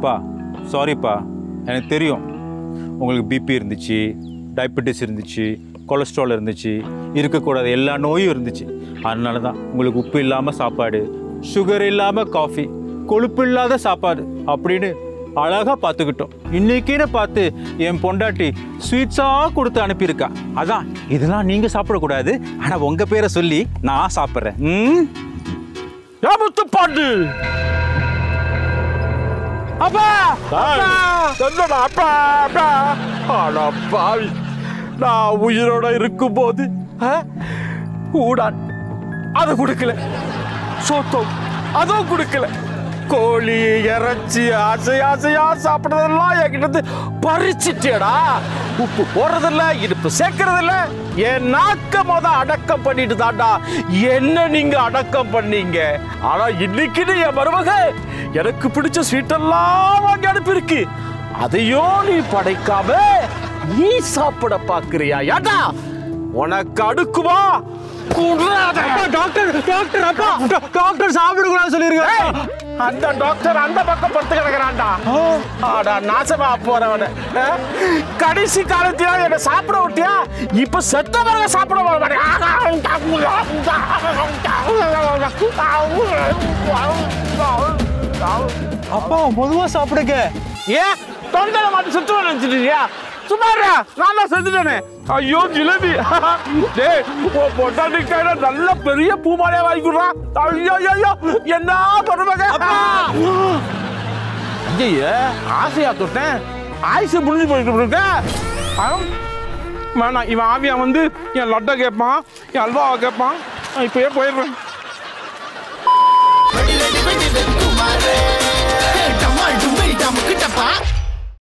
பா சாரிப்பா எனக்கு தெரியும் உங்களுக்கு பிபி இருந்துச்சு டயபெட்டிஸ் இருந்துச்சு கொலஸ்ட்ரால் இருந்துச்சு இருக்கக்கூடாத எல்லா நோயும் இருந்துச்சு அதனால தான் உங்களுக்கு உப்பு இல்லாமல் சாப்பாடு சுகர் இல்லாமல் காஃபி கொழுப்பு இல்லாத சாப்பாடு அப்படின்னு அழகாக பார்த்துக்கிட்டோம் இன்னைக்குன்னு பார்த்து என் பொண்டாட்டி ஸ்வீட்ஸாக கொடுத்து அனுப்பியிருக்கா அதான் இதெல்லாம் நீங்கள் சாப்பிடக்கூடாது ஆனால் உங்கள் பேரை சொல்லி நான் சாப்பிட்றேன் ம் ஏமுத்து பாண்டு அப்பா என்னடா அப்பா அப்பா ஆனா பாவி நான் உயிரோட இருக்கும்போது ஆ, ஊடான் அதை கொடுக்கல சோத்தம் அதுவும் கொடுக்கல கோழி இறைச்சி ஆசை ஆசையா சாப்பிடுறதெல்லாம் என்கிட்ட இருந்து பறிச்சிட்டேடா உப்பு போடுறதில்ல இடுப்பு சேர்க்கறதில்ல என் நாக்க மொத அடக்கம் பண்ணிட்டு தாண்டா என்ன நீங்க அடக்கம் பண்ணீங்க ஆனா இன்னைக்குன்னு என் மருமக எனக்கு பிடிச்ச ஸ்வீட்டெல்லாம் வாங்கி அனுப்பியிருக்கு அதையும் நீ படைக்காம நீ சாப்பிட பாக்குறியா ஏண்டா உனக்கு அடுக்குமா குடுறாத. டாக்டர் டாக்டர் அப்பா டாக்டர் சாப்பிடக்கூடாது சொல்லியிருக்காங்க ஏய், அந்த டாக்டர் அந்த பக்கம் படுத்து கிடக்குறான்டா ஆடா நாசமா போறவன ஆ? கடைசி காலத்தில என்ன சாப்பிட விட்டியா இப்ப செத்த பிறகு சாப்பிட வர அப்பா பொதுவா சாப்பிடுங்க ஏன் தொண்டை மாட்டு சுத்துவ நினைச்சிட்டியா சும்மாடா நான் தான் செத்துட்டேனே ஐயோ ஜிலேபி டேய் உன் பொட்டாட்டிக்கான நல்ல பெரிய பூமாலையா வாங்கி கொடுறான் ஐயோ ஐயோ என்ன பண்ணுவாங்க ஐயே ஆசையா தொட்டேன் ஆயுசு முடிஞ்சு போயிட்டு இருக்க வேணாம் இவன் ஆவியா வந்து என் லட்டை கேட்பான் என் அல்வாவை கேட்பான் நான் இப்பயே போயிடுறேன்